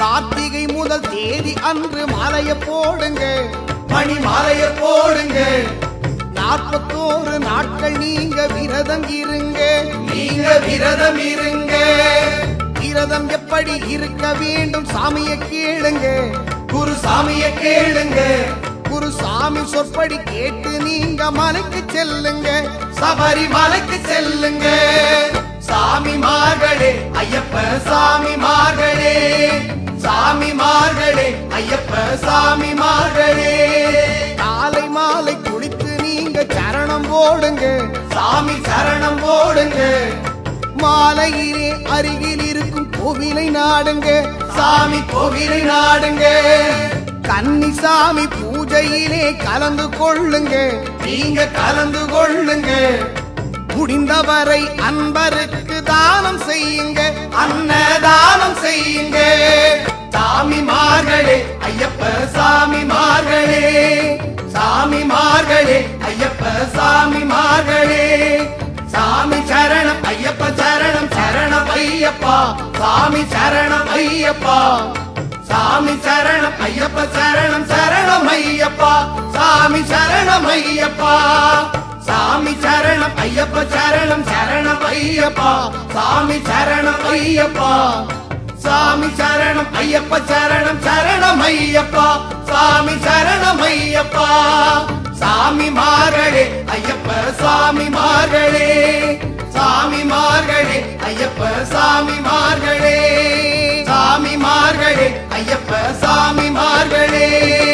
கார்த்திகை முதல் தேதி அன்று மாலைய போடுங்க மணி மாலைய போடுங்க நாற்பத்தோரு நாட்கள் நீங்க விரதம் இருங்க நீங்க விரதம் இருங்க விரதம் எப்படி இருக்க வேண்டும் சாமியை கேளுங்க குரு சாமிய கேளுங்க குரு சாமி சொற்படி கேட்டு நீங்க மலைக்கு செல்லுங்க சபரிமலைக்கு செல்லுங்க சாமி மார்களே ஐயப்ப சாமி மார்களே சாமி மார்களே ஐயப்ப சாமி மார்களே காலை மாலை குளித்து நீங்க சரணம் போடுங்க சாமி சரணம் போடுங்க மாலையிலே அருகில் இருக்கும் கோவிலை நாடுங்க சாமி கோவிலை நாடுங்க கன்னிசாமி பூஜையிலே கலந்து கொள்ளுங்க நீங்க கலந்து கொள்ளுங்க முடிந்தவரை அன்பருக்கு தானம் செய்யுங்க அன்னதானம் செய்யுங்க சாமி மார்களே ஐயப்ப சாமி மார்களே சாமி மார்களே ஐயப்ப சாமி மார்களே சாமி சரணம் ஐயப்ப சரணம் சரணம் ஐயப்பா சாமி சரணம் ஐயப்பா சாமி சரணம் ஐயப்ப சரணம் சரணம் ஐயப்பா சாமி சரணம் ஐயப்பா சாமி சரணம் ஐயப்ப சரணம் சரணம் ஐயப்பா சாமி சரணம் ஐயப்பா சாமி சரணம் ஐயப்ப சரணம் சரணம் ஐயப்பா சாமி சரணம் ஐயப்பா சாமி மார்களே ஐயப்ப சாமி மார்களே சாமி மார்களே ஐயப்ப சாமி மார்களே சாமி மார்களே ஐயப்ப சாமி மார்களே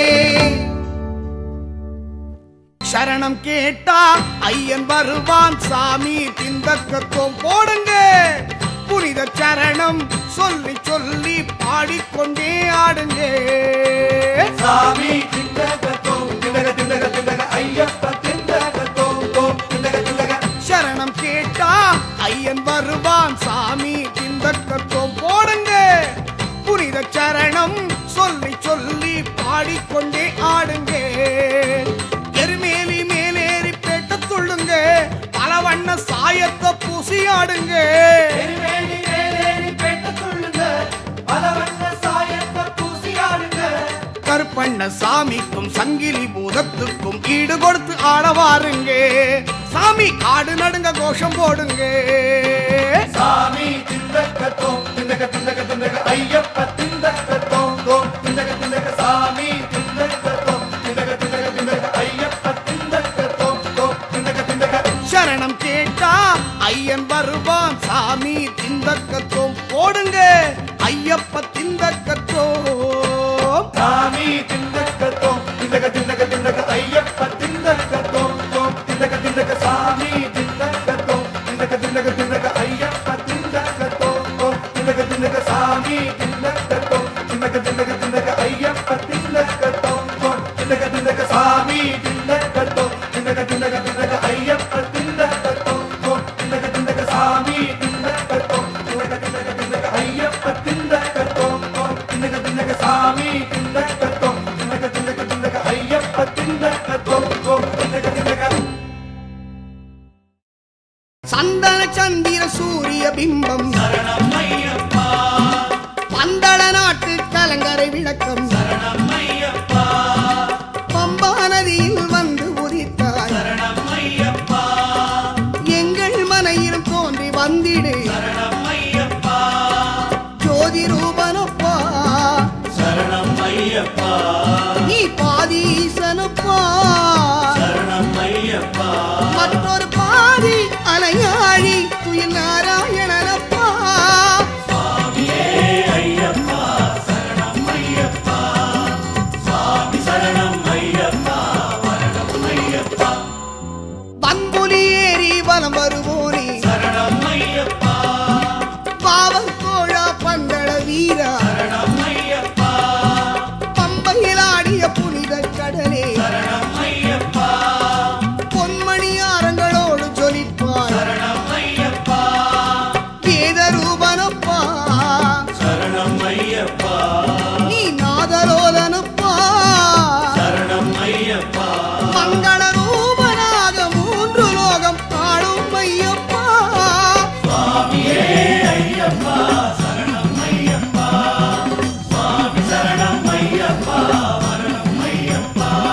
சரணம் கேட்டா ஐயன் வருவான் சாமி பிந்தக்கத்துவம் போடுங்க புனித சரணம் சொல்லி சொல்லி பாடிக்கொண்டே ஆடுங்க சாமி திண்டகத்தோம் திண்டக திண்டக திண்டக ஐயப்ப திண்டகத்தோம் தோம் திண்டக திண்டக சரணம் கேட்டா ஐயன் வருவான் சாமி பிந்தக்கத்துவம் போடுங்க புனித சரணம் சொல்லி சொல்லி பாடிக்கொண்டே ஆடுங்க எருமேலி மேலேறி பேட்ட துள்ளுங்க பல வண்ண சாயத்தை பூசி ஆடுங்க திருவேணி வேலேறி பேட்ட சொல்லுங்க பலவண்ண சாயத்த பூசி ஆடுங்க கருப்பண்ண சாமிக்கும் சங்கிலி பூதத்துக்கும் ஈடு கொடுத்து ஆடவாருங்க சாமி காடு நடுங்க கோஷம் போடுங்க சாமி திண்டகத்தோம் திண்டக திண்டக திண்டக ஐயப்ப திண்டகத்தோம் தோம் திண்டக திண்டக சாமி திண்டகத்தோம் திண்டக திண்டக திண்டக ஐயப்ப திண்டகத்தோம் தோம் திண்டக திண்டக சரணம் கேட்டா ஐயன் வருவான் சாமி திந்தக்கத்தோம் போடுங்க ஐயப்ப திந்தக்கத்தோம் சாமி திண்டகத்தோம் திண்டக திண்டக திண்டக ஐயப்ப திண்டகத்தோம் தோம் திண்டக திண்டக சாமி திண்டகத்தோம் திண்டக திண்டக திண்டக ஐயப்ப திண்டகத்தோம் தோம் திண்டக திண்டக சாமி திண்டகத்தோம் திண்டக திண்டக திண்டக ஐயப்ப திண்டகத்தோம் தோம் திண்டக திண்டக சாமி திண்டகத்தோம் திண்டக திண்டக திண்டக ஐயப்ப திண்டகத்தோம் தோம் திண்டக திண்டக சாமி திண்டகத்தோம் திண்டக திண்டக திண்டக ஐயப்ப திண்டகத்தோம் தோம் திண்டக திண்டக சாமி திண்டகத்தோம் திண்டக திண்டக திண்டக ஐயப்ப திண்டகத்தோம் தோம் திண்டக திண்டக சந்தன சந்திர சூரிய பிம்பம் பந்தள நாட்டு கலங்கரை விளக்கம் பம்பா நதியில் வந்து உதித்தார் எங்கள் மனையிலும் தோன்றி வந்திடு ஜோதி ரூபனப்பா சரணம் ஐயப்பா நீ பாதீசனப்பா சரணம் ஐயப்பா மற்றொரு பாதி அலையாழி துயில் நாராயணனப்பா ஐயப்பா சரணம் ஐயப்பா சுவாமி சரணம் ஐயப்பா வரணம் ஐயப்பா பன்புலி ஏறி வலம் வருவோனே சரணம் ஐயப்பா பாவல் கோழா பந்தள வீரா சரணம் ஐயப்பா பம்பையில் ஆடிய புனித கடலே சரணம் ஐயப்பா பொன்மணியாரங்களோடு ஜொலிப்பார் சரணம் ஐயப்பா வேத ரூபனப்பா சரணம் ஐயப்பா நீ நாதலோதனப்பா சரணம் ஐயப்பா மங்கள ரூபனாக மூன்று லோகம் ஆளும் ஐயப்பா சுவாமியே ஐயப்பா சரணம் ஐயப்பா ஐயப்பா